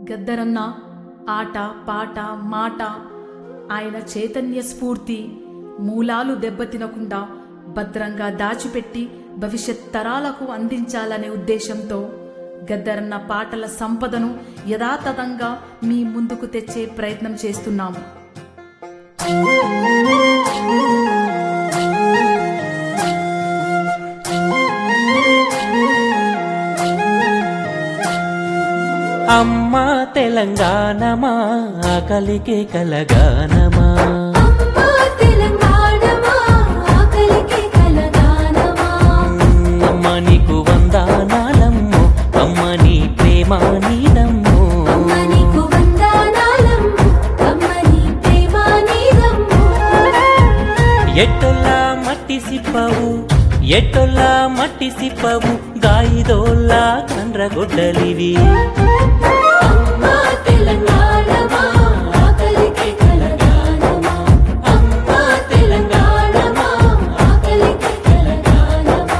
గద్దరన్న ఆట పాట మాట ఆయన చైతన్య స్ఫూర్తి మూలాలు దెబ్బతినకుండా భద్రంగా దాచిపెట్టి భవిష్యత్ తరాలకు అందించాలనే ఉద్దేశంతో గద్దరన్న పాటల సంపదను యథాతథంగా మీ ముందుకు తెచ్చే ప్రయత్నం చేస్తున్నాము అమ్మా తెలంగాణమా ఆకలికి కలగానమా అమ్మా తెలంగాణమా ఆకలికి కలగానమా అమ్మ నీకు వందానాలమ్ము అమ్మ నీ ప్రేమ నీదమ్ము అమ్మ నీకు వందనాలమ్ము అమ్మ నీ ప్రేమ నీదమ్ము ఎట్టొల్లా మట్టి సిప్పవు ఎట్టొల్లా మట్టి సిప్పవు గాయిదోల్లా కండ్రగొడ్డలివి అమ్మా తెలంగాణమా ఆకలికి కలగానమా అమ్మా తెలంగాణమా ఆకలికి కలగానమా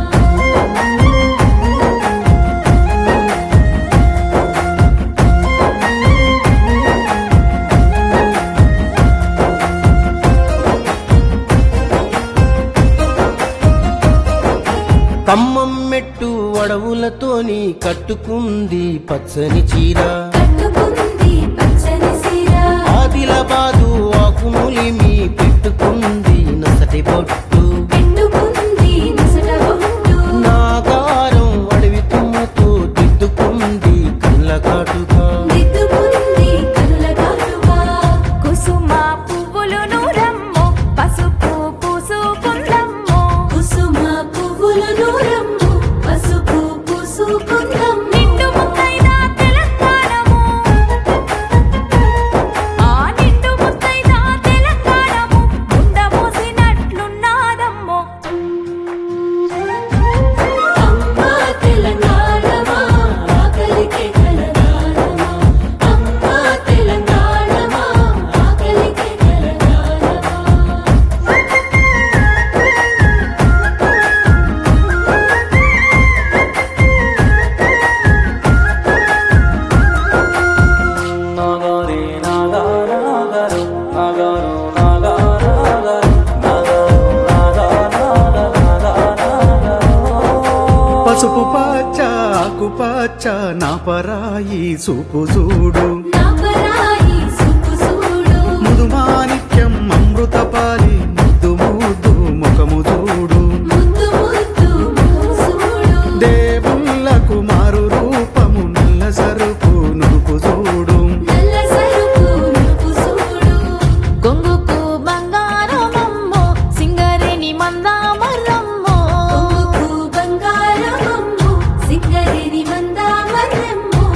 కమ్మం మెట్టు అడవులతోని కట్టుకుంది పచ్చని చీర కట్టుకుంది పచ్చని సీర ఆదిలాబాదు ఆకుములిమి పెట్టుకుంది నసటి బొట్టు పెట్టుకుంది నసట బొట్టు నాగారం అడవి తుమ్మతో దిద్దుకుంది కళ్ళ కాటుగా దిద్దుకుంది కనుల కాటుగా కుసుమ పువ్వులు రమ్ము పసుపు పూసుకుందమ్ము కుసుమ పువ్వుల నూరమ్ము పసుపు పూసుకుందమ్ము నిండు ముత్తైన తెలంగాణము ఆ నిండు ముత్తైన తెలంగాణము ముండ మోసినట్లున్నాదమ్మో అమ్మా తెలంగాణమా ఆకలికి కలగానమా అమ్మా తెలంగాణమా ఆకలికి కలగానమా నాగారే నాగార నాగారు నాగారు నాగార నాగారు నాగారు నాగారు పసుపు పచ్చ ఆకు పచ్చ నా పరాయి సూపు చూడు నా పరాయి సుపు సూడు ముదుమాణిక్యం అమృతపాలి ముద్దు ముద్దు ముఖము చూడు ముద్దు ముద్దు మూసుడు దేవుళ్ళకు మారు రూపము నల్ల సరుపు నుడుపు చూడు నల్ల సరుపు నుపు సూడు గొంగుకు బంగారమమ్మో సింగరేణి మందామరమ్మో కొంగుకు బంగారమమ్ము సింగరేణి మందామరమ్ము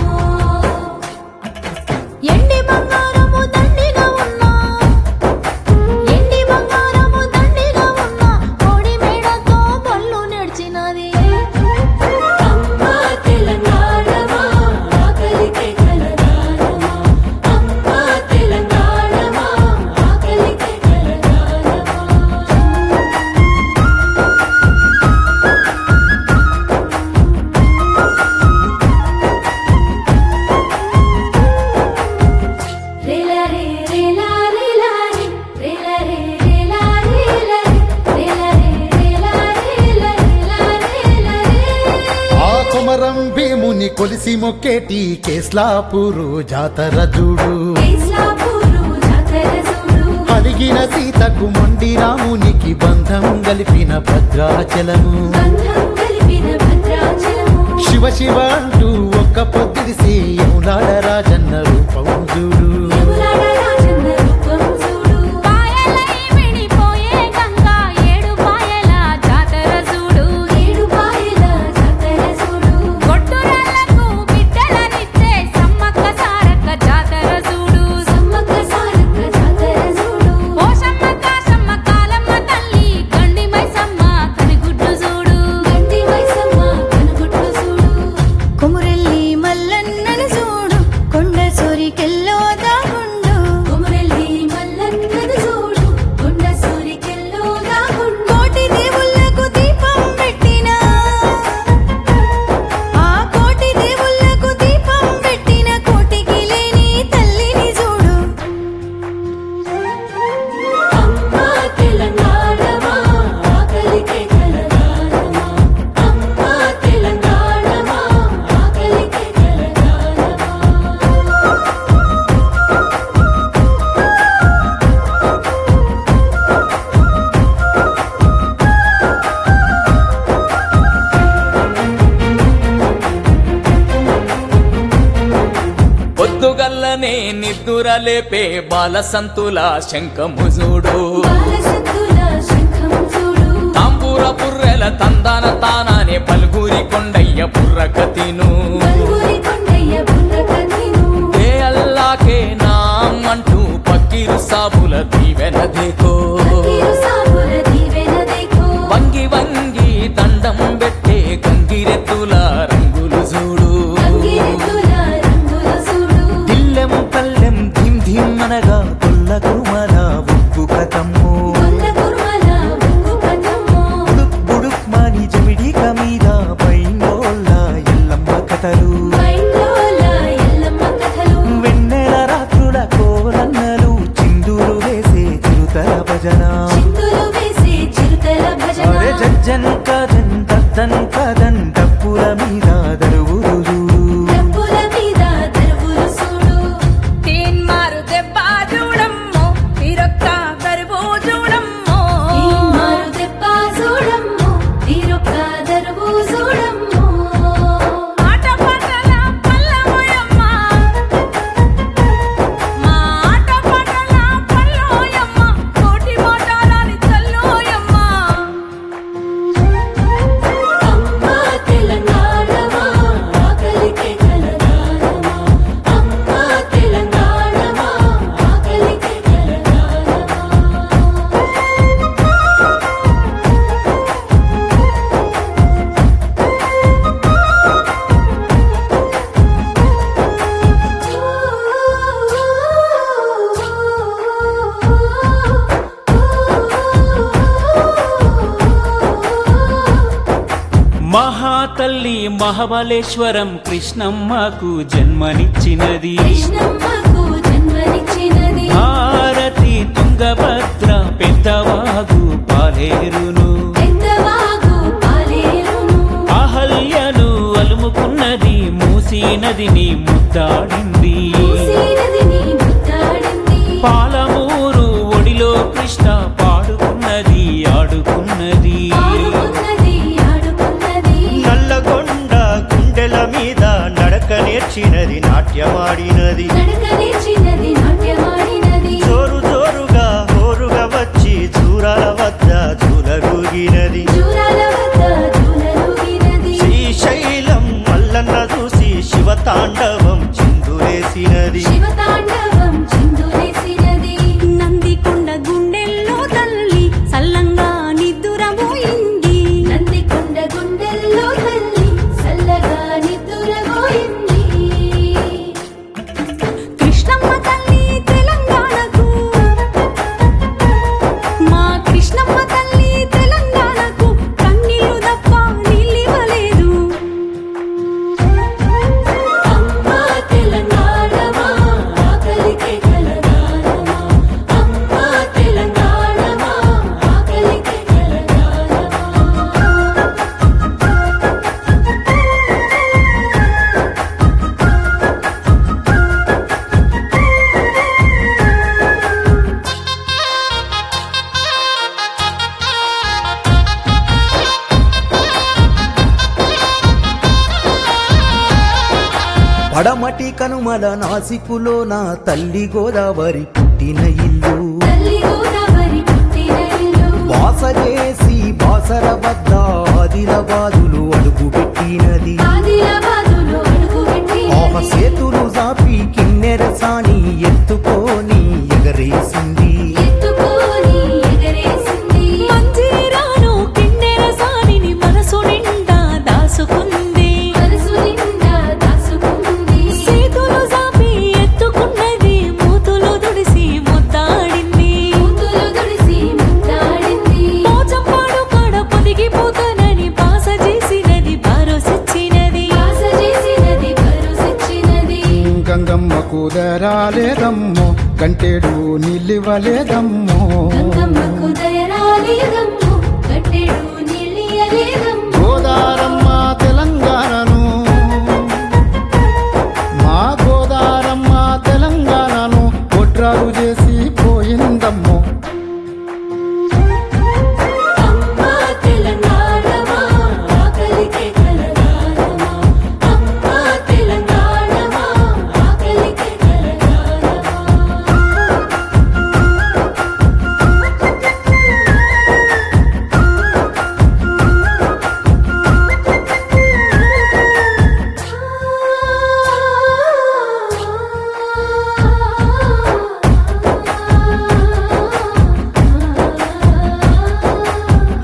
ఎండి బంగారము దండిగా ఉన్నా ఎండి బంగారము దండిగా ఉన్నా కోడి మేడతో బళ్ళు నడిచినది అమ్మా తెలంగాణమా ఆకలికి కలగానమా అమ్మా తెలంగాణమా ఆకలికి కలగానమా రేలా రే రేలా రేలా రే రేలా రే రేలా రేలా రే రేలా రే రేలా రేలా రేలా రేలా రే ఆ కొమరం భీముని కొలిసి మొక్కేటి కేస్లాపూరు జాతర చూడు కేస్లాపూరు జాతర చూడు అలిగిన సీతకు మొండి రామునికి బంధం గలిపిన భద్రాచలము బంధం కలిపిన భద్రాచలము శివ శివ అంటూ ఒక్క పొద్దుడిసి యములాడ రాజన్న రూపం చూడు యములాడ రాజన్న రూపం చూడు పాయలై విడిపోయే గంగా ఏడు పాయల జాతర చూడు ఏడు పాయల జాతర చూడు కొట్టురాళ్లకు బిడ్డలనిచ్చే సమ్మక్క సారక్క జాతర చూడు సమ్మక్క సారక్క జాతర చూడు పోషమ్మ కాశమ్మ కాలమ్మ తల్లి గండి మైసమ్మ కనిగుడ్డు చూడు గండి మైసమ్మ కనుగుట్టు చూడు కొమురెల్లి మల్లన్నను చూడు కొండ సోరికెల్లో పిల్లలనే నిద్దురలేపే బాలసంతుల శంఖముజుడు బాలసత్తుల శంఖం చూడు తాంబూర పుర్రెల తందాన తానానే పలుగురి కొండయ్య పుర్రకతిను బల్గురి కొండయ్య బుర్రకథిను ఏ అల్లాకే నాం అంటూ పక్కిరు సాబుల దీవెన దేకో తీరు సాగుల దీవెన దేఖో వంగి వంగి దండం పెట్టే గంగిరెత్తుల రంగులు చూడు రంగిరెద్దుల రంగుల చూడు దిల్లెం పల్లెం ధిం ధిం అనగా తొల్ల కుమల ఉక్కు కథమ్ము కొండ కుర్మల ముక్కు కథమ్మో బుడుక్ బుడుక్ మాని జమిడిక మీద పైనోళ్ళ ఎల్లమ్మ కథలు మైండ్లోల ఎల్లమ్మ కథలు వెన్నెల రాత్రుల కోలన్నలు చిందులు వేసే చిరుతల భజన చిందులు వేసే చిరుతల భజన అరే జజ్జన్ కదన్ దద్దన్ కదన్ డప్పుల మీద దరువురు చూడు డప్పుల మీద దరువులు చూడు తీన్మారు దెబ్బ చూడమ్మో తీరొక్క దరువు చూడమ్మో మారు దెబ్బ చూడమ్మో తీరొక్క దరువు చూడమ్మో ఆట పాటల పల్లమయమ్మ మా ఆట పాటల పల్లోయమ్మ కోటి మాటాలని తల్లోయమ్మ అమ్మ తెలంగాణమా ఆకలికే కలగాలమా అమ్మ తెలంగాణమా ఆకలికే కలగాలమా మహాతల్లి మహాబలేశ్వరం కృష్ణమ్మకు జన్మనిచ్చినది కృష్ణమ్మకు జన్మనిచ్చినది భారతి తుంగభద్ర పెద్దవాగు పాలేరును పెద్దవాగు పాలేరును అహల్యను అలుముకున్నది మూసీ నదిని ముద్దాడింది మూసీనదిని ముద్దాడింది పాలమూరు ఒడిలో కృష్ణ పాడుకున్నది ఆడుకున్నది ఆడుకున్నది ఆడుకున్నది నల్లగొండ గుండెల మీద నడక నేర్చినది నాట్యమాడినది నడక నేర్చినది నాట్యమాడినది జోరు జోరుగా హోరుగా వచ్చి చూరాల వద్ద చూలగూగినది జూరాల వద్ద జూలలూగినది శ్రీశైలం మల్లన్న చూసి శివతాండవం చిందులేసినది శివతాండవం చిందులేసినది నందికొండ గుండెల్లో తల్లి సల్లంగా నిద్దురబోయింది నందికొండ గుండెల్లో తల్లి చల్లగా నిద్దురబోయింది కృష్ణమ్మ తల్లి తెలంగాణకు మా కృష్ణమ్మ తల్లి తెలంగాణకు కన్నీళ్లు తప్ప నీళ్ళివ్వలేదు అమ్మ తెలంగాణమా ఆకలికే కలగాలమా అమ్మ తెలంగాణమా ఆకలికే కలగాలమా పడమటి కనుమల నాసికులో నా తల్లి గోదావరి పుట్టిన ఇల్లు తల్లి గోదావరి పుట్టిన ఇల్లు వాస చేసి బాసర వద్ద ఆదిలబాదులు అడుగు పెట్టినది ఆదిలాబాదులో అడుగుపెట్టి ఆహ సేతులు జాపి కిన్నెర సాని ఎత్తుకొని ఎగరేసింది ఎత్తుకొని ఎగరేసింది మంజీరాను కిన్నెర సానిని మనసు నిండా దాసుకుంది మనసు నిండా దాసుకుంది చేతులు జాపి ఎత్తుకున్నది మూతులు దుడిసి ముద్దాడింది కూతులు దుడిసి ముద్దాడింది పోచంపాడు కాడ పొదిగిపోతానని పాస చేసినది భరోసిచ్చినది ఆశ చేసినది భరోసిచ్చినది గంగమ్మ కుదరాలేదమ్మో కంటేడు నిలివలేదమ్మో గంగమ్మకు దయరాలేదమ్మో కట్టెడు నీళ్ళియలేదమ్మో గోదారమ్మ తెలంగాణను మా గోదారమ్మ తెలంగాణను ఒడ్రాలు చేసి పోయిందమ్మో అమ్మ తెలంగాణమా ఆకలికే కలగాలమా అమ్మ తెలంగాణమా ఆకలికే కలగాలమా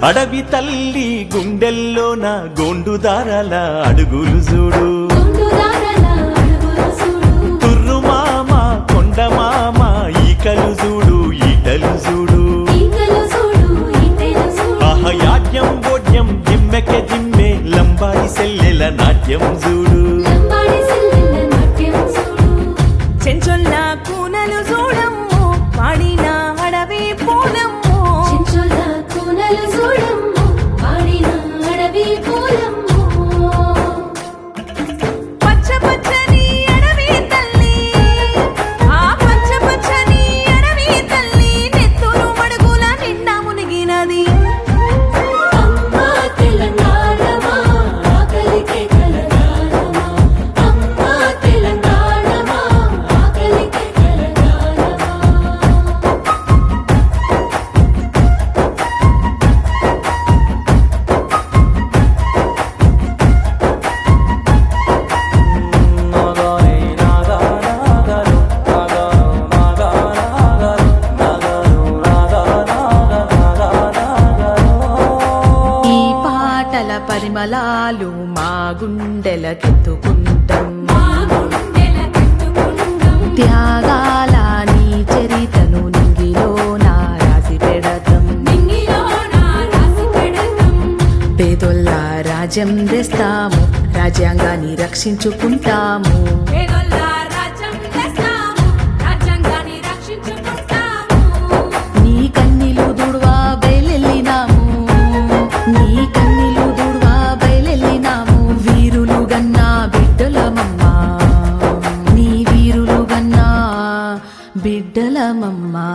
అడవి తల్లి గుండెల్లోన గోండుదారాల అడుగులు చూడు గుండుదారల అడుగులు చూడు తుర్రు మామ కొండ మామ ఈకలు చూడు ఈటలు చూడు ఈకలు చూడు ఈటెలు చూడు ఆహయాడ్యం బోడ్యం జిమ్మెకె జిమ్మె లంబాడి సెల్లెల నాట్యం చూడు లంబాడి సిల్లెల నాట్యం చూడు చెంచొల్ల కూనలు చూడమ్ము వాడిన అడవి పూలమ్ము చెంచుల కూనలు చూడమ్ము పాడిన అడవి పూలమ్ము పచ్చ పచ్చని అడవి తల్లి ఆ పచ్చ పచ్చని అడవి తల్లి నెత్తురు మడుగుల నిండా మునిగినది అమ్మా తెలంగాణమా ఆకలికే తెలంగాణమా అమ్మా తెలంగాణమా ఆకలికే తెలంగాణమా ఈ పాటల పరిమళాలు మా గుండెల తిత్తుకుంటాం త్యాగాల నీ చరితను నింగిలో నా రాసి పెడతాం పేదొల్ల రాజ్యం తెస్తాము రాజ్యాంగాన్ని రక్షించుకుంటాము నీ కన్నీలు దుడువా బయలెళ్ళినాము నీ కన్నీలు దుడువా బయలెళ్ళినాము వీరులు గన్నా బిడ్డలమమ్మా నీ వీరులు గన్నా బిడ్డలమమ్మా